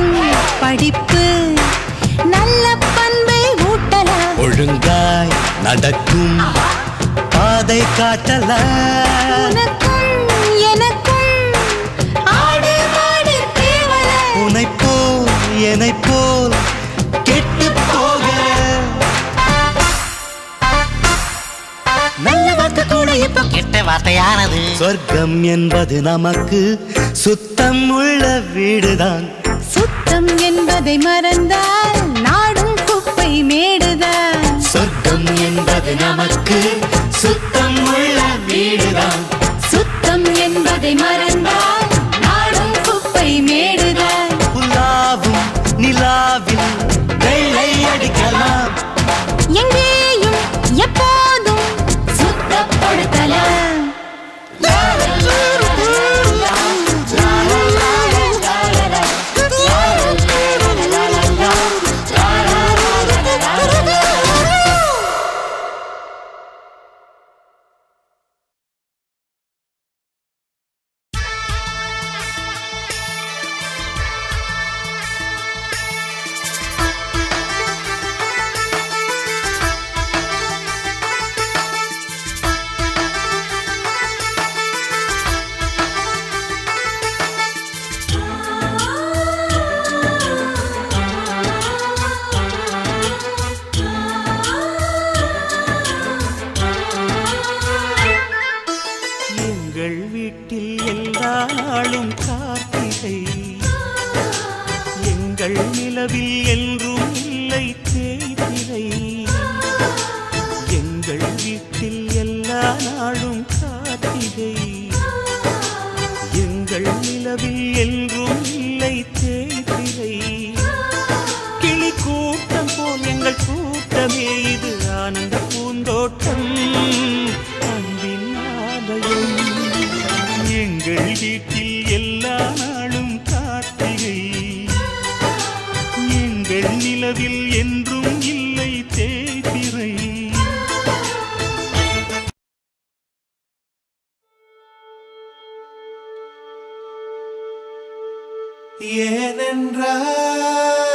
படிப்பு நல்ல பண்பை ஊட்டலாம் ஒழுங்காய் நடக்கும் பாதை காட்டலாம் உனக்கும் எனக்கும் ஆடு மாடு தேவல உனை போல் என்னை போல் கெட்டு போக நல்ல வார்த்தை கூட இப்ப கெட்ட வார்த்தையானது சொர்க்கம் என்பது நமக்கு சுத்தம் உள்ள வீடுதான் சுத்தம் என்பதை மறந்தால் நாடும் குப்பை மேடுதான் சொர்க்கம் என்பது நமக்கு சுத்தம் உள்ள வீடுதான் சுத்தம் என்பதை மறந்தால் நாடும் குப்பை மேடுதான் புல்லாவும் நிலாவில் வெள்ளை அடிக்கலாம் எங்கேயும் எப்போதும் சுத்தப்படுத்தலாம் எங்கள் வீட்டில் எல்லா நாளும் கார்த்திகை எங்கள் நிலவில் என்றும் இல்லை தேய்திரை எங்கள் வீட்டில் எல்லா நாளும் கார்த்திகை எங்கள் நிலவில் என்றும் இல்லை தேய்திரை கிளி கூட்டம் போல் எங்கள் கூட்டமே இது ஆனந்த பூந்தோட்டம் அன்பின் ஆலயம் எங்கள் வீட்டில் எல்லா நாளும் கார்த்திகை எங்கள் நிலவில் என்றும் இல்லை தேய்பிறை ஏனென்றால்